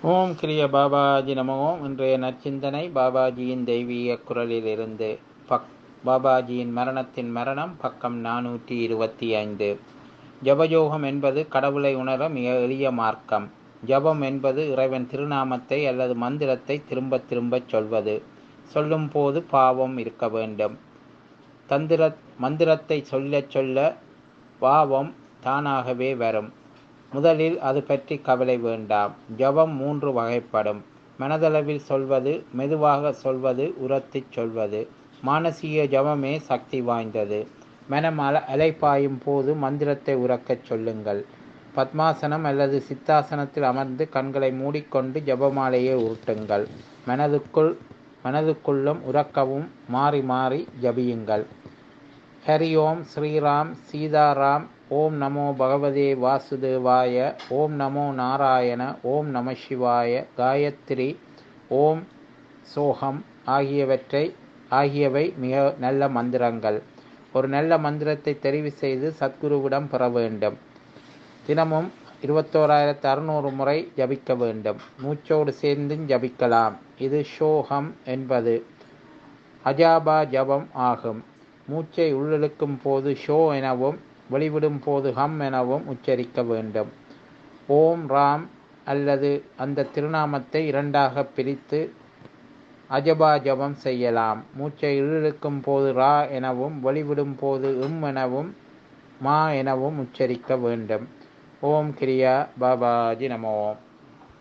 ஓம் கிரிய பாபாஜி நமோ இன்றைய நற்சிந்தனை பாபாஜியின் தெய்வீக குரலிலிருந்து பக் பாபாஜியின் மரணத்தின் மரணம் பக்கம் நானூற்றி இருபத்தி ஐந்து ஜபயோகம் என்பது கடவுளை உணர மிக எளிய மார்க்கம் ஜபம் என்பது இறைவன் திருநாமத்தை அல்லது மந்திரத்தை திரும்ப திரும்பச் சொல்வது சொல்லும் போது பாவம் இருக்க வேண்டும் தந்திர மந்திரத்தை சொல்லச் சொல்ல பாவம் தானாகவே வரும் முதலில் அது பற்றி கவலை வேண்டாம் ஜபம் மூன்று வகைப்படும் மனதளவில் சொல்வது மெதுவாக சொல்வது உரத்திச் சொல்வது மானசீக ஜபமே சக்தி வாய்ந்தது மனம் அல அலைப்பாயும் போது மந்திரத்தை உறக்கச் சொல்லுங்கள் பத்மாசனம் அல்லது சித்தாசனத்தில் அமர்ந்து கண்களை மூடிக்கொண்டு ஜபமாலையை உருட்டுங்கள் மனதுக்குள் மனதுக்குள்ளும் உறக்கவும் மாறி மாறி ஜபியுங்கள் ஹரி ஓம் ஸ்ரீராம் சீதாராம் ஓம் நமோ பகவதே வாசுதேவாய ஓம் நமோ நாராயண ஓம் நம சிவாய காயத்ரி ஓம் சோகம் ஆகியவற்றை ஆகியவை மிக நல்ல மந்திரங்கள் ஒரு நல்ல மந்திரத்தை தெரிவு செய்து சத்குருவிடம் பெற வேண்டும் தினமும் இருபத்தோராயிரத்து அறுநூறு முறை ஜபிக்க வேண்டும் மூச்சோடு சேர்ந்தும் ஜபிக்கலாம் இது ஷோகம் என்பது அஜாபா ஜபம் ஆகும் மூச்சை உள்ளிழுக்கும் போது ஷோ எனவும் வெளிவிடும் போது ஹம் எனவும் உச்சரிக்க வேண்டும் ஓம் ராம் அல்லது அந்த திருநாமத்தை இரண்டாக பிரித்து அஜபா ஜபம் செய்யலாம் மூச்சை இழுக்கும் போது ரா எனவும் வெளிவிடும் போது இம் எனவும் மா எனவும் உச்சரிக்க வேண்டும் ஓம் கிரியா பாபாஜி நமோம்